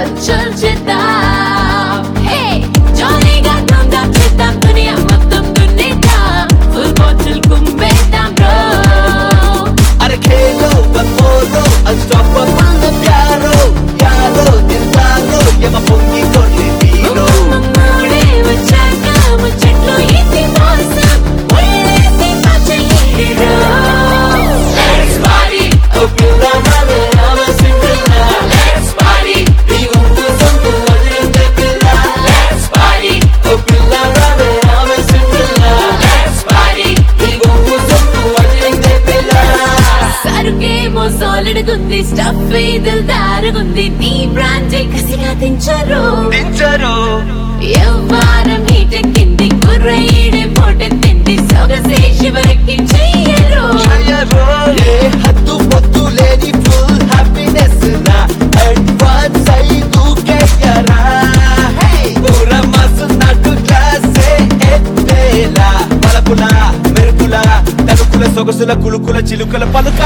హల్చల్ చేద్దాం హే జాలీగా ధూమ్ధాం చేద్దాం దునియా మొత్తం దున్నేద్దాం ఫుల్ బాటిల్ కుమ్మేద్దాం బ్రో అరే ఖేలో బపోలో అన్స్టాపబుల్ ప్యారో యారో దిల్దారో యమ పొంగి కొట్టి వీరో మమ్మడే వచ్చాక ముచ్చట్లు ఎత్తి మోసం ఒళ్ళేసి పచ్చయ్యేరో Let's party ఓ పిల్ల మావే రామ సింగిల్లా Let's party నీ ఊపు సొంపు వదిలిందే పిల్ల Let's party ఓ పిల్ల మావే రామ సింగిల్లా Let's party నీ ఊపు సొంపు వదిలిందే పిల్ల సరుకేమో సాలిడ్ గుంది స్టఫ్ దారుగుంది నీ బ్రాండ్ కసిగా తించరు దించరు ఎవ్వారం హీటెక్కింది కుర్రయ్యడే పోటెత్తింది సొగసే శివరెక్కించెయ్యరు చెయ్యరు ఏ హద్దు పొద్దు లేని ఫుల్ హ్యాపీనెస్ నా అడ్వాన్స్ అయి దూకేయరా పూర మస్తున్నట్టు క్లాసే ఎత్తేలా పలపుల మెరుపుల తలుపుల సొగసుల కులుకుల చిలుకల పలుక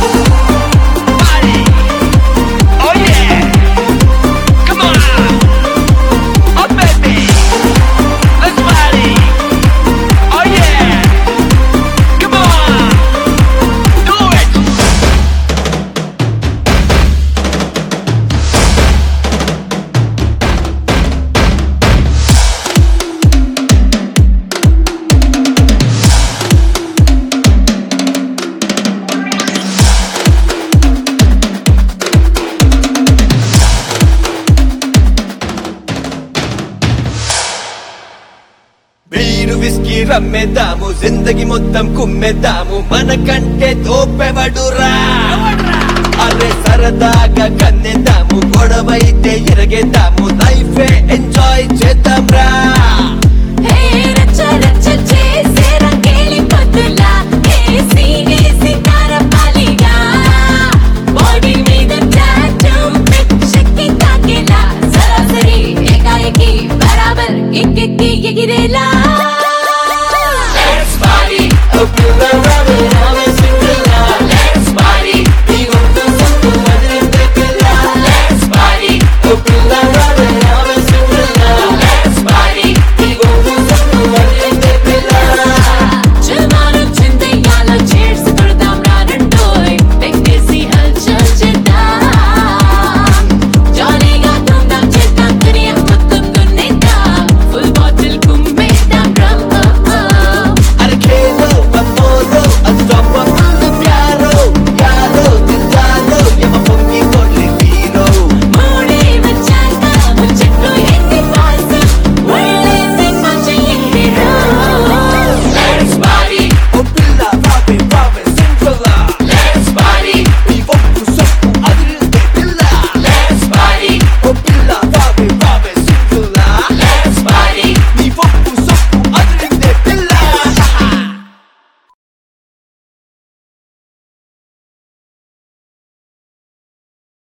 Oh yeah! Come on! Oh baby! Let's party! Oh yeah! Come on! Do it! Beer whisky రమ్మేద్దాము జిందగి మొత్తం కుమ్మేద్దాము మనకంటే తోపెవడురా అరే సరదాగా కన్నేద్దాము గొడవైతే ఎరగేద్దాము లైఫే ఎంజాయ్ చేద్దాం రా హే